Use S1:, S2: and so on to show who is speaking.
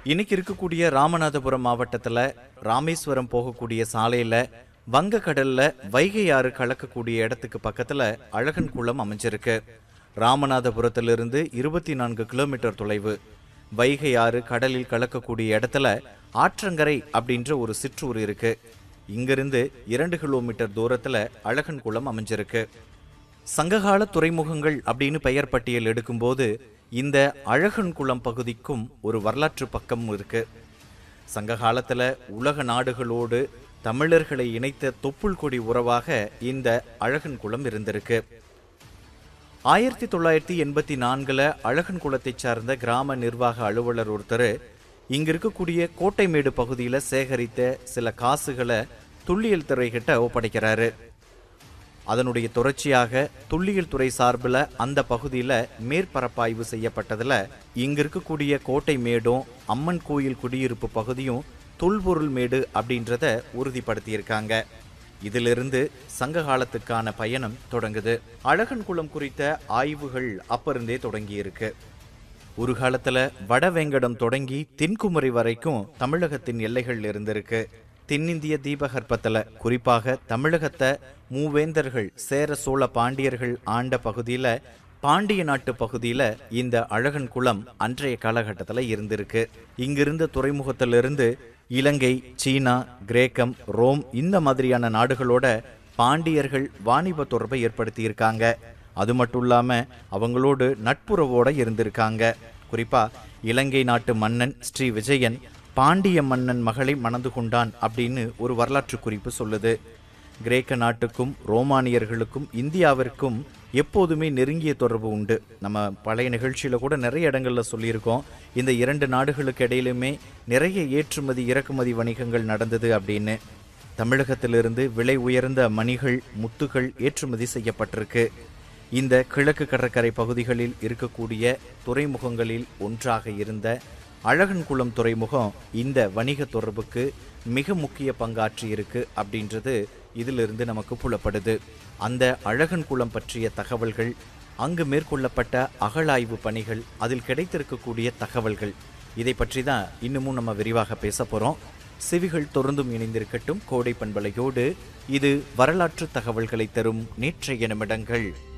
S1: இன்னைக்கு இருக்கக்கூடிய ராமநாதபுரம் மாவட்டத்துல ராமேஸ்வரம் போகக்கூடிய சாலையில வங்கக்கடல்ல வைகை ஆறு கலக்கக்கூடிய இடத்துக்கு பக்கத்துல அழகன் குளம் அமைஞ்சிருக்கு ராமநாதபுரத்திலிருந்து இருபத்தி நான்கு கிலோமீட்டர் தொலைவு வைகை ஆறு கடலில் கலக்கக்கூடிய இடத்துல ஆற்றங்கரை அப்படின்ற ஒரு சிற்றூர் இருக்கு இங்கிருந்து இரண்டு கிலோமீட்டர் தூரத்துல அழகன் குளம் அமைஞ்சிருக்கு சங்ககால துறைமுகங்கள் அப்படின்னு பெயர் பட்டியல் எடுக்கும்போது இந்த அழகன் குளம் பகுதிக்கும் ஒரு வரலாற்று பக்கம் இருக்கு சங்க காலத்துல உலக நாடுகளோடு தமிழர்களை இணைத்த தொப்புள் கொடி உறவாக இந்த அழகன் குளம் இருந்திருக்கு ஆயிரத்தி தொள்ளாயிரத்தி எண்பத்தி நான்குல அழகன் குளத்தைச் சார்ந்த கிராம நிர்வாக அலுவலர் ஒருத்தர் இங்க இருக்கக்கூடிய கோட்டைமேடு பகுதியில சேகரித்த சில காசுகளை துல்லியல் துறைகிட்ட ஒப்படைக்கிறாரு அதனுடைய தொடர்ச்சியாக துல்லியல் துறை சார்பில் அந்த பகுதியில் மேற்பரப்பாய்வு செய்யப்பட்டதுல இங்க இருக்கக்கூடிய கோட்டை மேடும் அம்மன் கோயில் குடியிருப்பு பகுதியும் தொல்பொருள் மேடு அப்படின்றத உறுதிப்படுத்தியிருக்காங்க இதிலிருந்து சங்க காலத்துக்கான பயணம் தொடங்குது அழகன் குளம் குறித்த ஆய்வுகள் அப்பிருந்தே தொடங்கியிருக்கு ஒரு காலத்துல வடவேங்கடம் தொடங்கி தென்குமரி வரைக்கும் தமிழகத்தின் எல்லைகள் இருந்திருக்கு தென்னிந்திய தீபகற்பத்துல குறிப்பாக தமிழகத்தை மூவேந்தர்கள் சேர சோழ பாண்டியர்கள் ஆண்ட பகுதியில பாண்டிய நாட்டு பகுதியில இந்த அழகன் குளம் அன்றைய காலகட்டத்துல இருந்திருக்கு இங்கிருந்த துறைமுகத்திலிருந்து இலங்கை சீனா கிரேக்கம் ரோம் இந்த மாதிரியான நாடுகளோட பாண்டியர்கள் வாணிப தொடர்பை ஏற்படுத்தியிருக்காங்க அது மட்டும் இல்லாம அவங்களோடு நட்புறவோட இருந்திருக்காங்க குறிப்பா இலங்கை நாட்டு மன்னன் ஸ்ரீ விஜயன் பாண்டிய மன்னன் மகளை மணந்து கொண்டான் அப்படின்னு ஒரு வரலாற்று குறிப்பு சொல்லுது கிரேக்க நாட்டுக்கும் ரோமானியர்களுக்கும் இந்தியாவிற்கும் எப்போதுமே நெருங்கிய தொடர்பு உண்டு நம்ம பழைய நிகழ்ச்சியில கூட நிறைய இடங்கள்ல சொல்லியிருக்கோம் இந்த இரண்டு நாடுகளுக்கு இடையிலுமே நிறைய ஏற்றுமதி இறக்குமதி வணிகங்கள் நடந்தது அப்படின்னு தமிழகத்திலிருந்து விலை உயர்ந்த மணிகள் முத்துகள் ஏற்றுமதி செய்யப்பட்டிருக்கு இந்த கிழக்கு கடற்கரை பகுதிகளில் இருக்கக்கூடிய துறைமுகங்களில் ஒன்றாக இருந்த அழகன்குளம் துறைமுகம் இந்த வணிக தொடர்புக்கு மிக முக்கிய பங்காற்றி இருக்கு அப்படின்றது இதிலிருந்து நமக்கு புலப்படுது அந்த அழகன்குளம் பற்றிய தகவல்கள் அங்கு மேற்கொள்ளப்பட்ட அகழாய்வு பணிகள் அதில் கிடைத்திருக்கக்கூடிய தகவல்கள் இதை பற்றி தான் இன்னமும் நம்ம விரிவாக பேச போறோம் செவிகள் தொடர்ந்தும் இணைந்திருக்கட்டும் கோடை பண்பலையோடு இது வரலாற்று தகவல்களை தரும் நேற்றைய நிமிடங்கள்